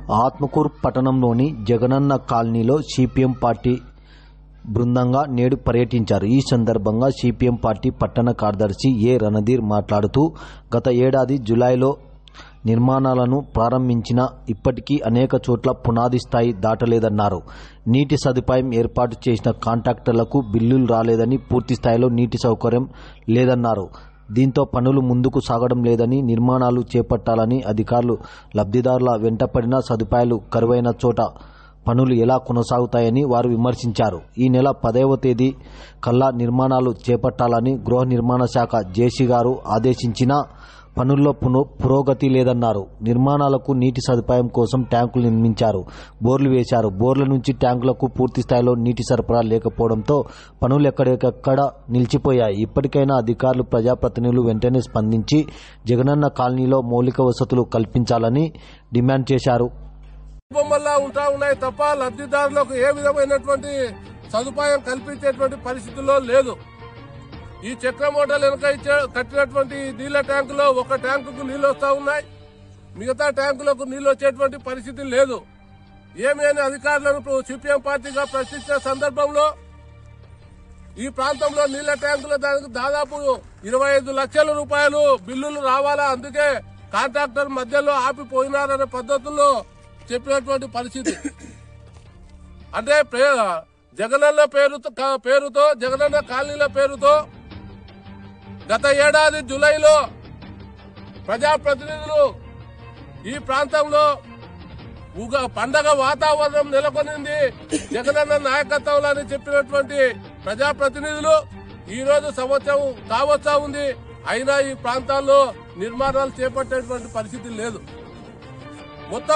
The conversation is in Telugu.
ఆత్మకూరు పట్టణంలోని జగనన్న కాలనీలో సిపిఎం పార్టీ బృందంగా నేడు పర్యటించారు ఈ సందర్భంగా సిపిఎం పార్టీ పట్టణ కార్యదర్శి ఏ రణధీర్ మాట్లాడుతూ గత ఏడాది జులైలో నిర్మాణాలను ప్రారంభించిన ఇప్పటికీ అనేక చోట్ల పునాది స్థాయి దాటలేదన్నారు నీటి సదుపాయం ఏర్పాటు చేసిన కాంట్రాక్టర్లకు బిల్లులు రాలేదని పూర్తి స్థాయిలో నీటి సౌకర్యం లేదన్నారు దీంతో పనులు ముందుకు సాగడం లేదని నిర్మాణాలు చేపట్టాలని అధికారులు లబ్ధిదారుల వెంటపడిన సదుపాయాలు కరువైన చోట పనులు ఎలా కొనసాగుతాయని వారు విమర్శించారు ఈ నెల పదవ తేదీ కల్లా నిర్మాణాలు చేపట్టాలని గృహ నిర్మాణ శాఖ జేసీ గారు ఆదేశించిన పనుల్లో పునో పురోగతి లేదన్నారు నిర్మాణాలకు నీటి సదుపాయం కోసం ట్యాంకులు నిర్మించారు బోర్లు వేశారు బోర్ల నుంచి ట్యాంకులకు పూర్తి స్థాయిలో నీటి సరఫరా లేకపోవడంతో పనులు ఎక్కడికక్కడ నిలిచిపోయాయి ఇప్పటికైనా అధికారులు ప్రజాప్రతినిధులు వెంటనే స్పందించి జగనన్న కాలనీలో మౌలిక వసతులు కల్పించాలని డిమాండ్ చేశారు బొమ్మల్లా ఉంటా ఉన్నాయి తప్ప లబ్ధిదారులకు ఏ విధమైనటువంటి సదుపాయం కల్పించేటువంటి పరిస్థితుల్లో లేదు ఈ చక్ర మోటార్ వెనక ఇచ్చే కట్టినటువంటి నీళ్ల ట్యాంకులో ఒక ట్యాంకుకు నీళ్లు వస్తా ఉన్నాయి మిగతా ట్యాంకులకు నీళ్లు వచ్చేటువంటి పరిస్థితి లేదు ఏమి అని అధికారులను సిపిఎం పార్టీగా ప్రశ్నించిన సందర్భంలో ఈ ప్రాంతంలో నీళ్ల ట్యాంకుల దానికి దాదాపు ఇరవై ఐదు లక్షల రూపాయలు బిల్లులు రావాలా అందుకే కాంట్రాక్టర్ మధ్యలో ఆపిపోయినారనే పద్ధతుల్లో చెప్పినటువంటి పరిస్థితి అంటే ప్రే- జగనన్న పేరుతో కా- పేరుతో జగనన్న కాలనీల పేరుతో గత ఏడాది జూలైలో ప్రజాప్రతినిధులు ఈ ప్రాంతంలో ఉగ పండగ వాతావరణం నెలకొనింది జగనన్న నాయకత్వంలో అని చెప్పినటువంటి ప్రజాప్రతినిధులు ఈ రోజు సంవత్సరం కావచ్చా ఉంది అయినా ఈ ప్రాంతాల్లో నిర్మాణాలు చేపట్టేటువంటి పరిస్థితి లేదు మొత్తం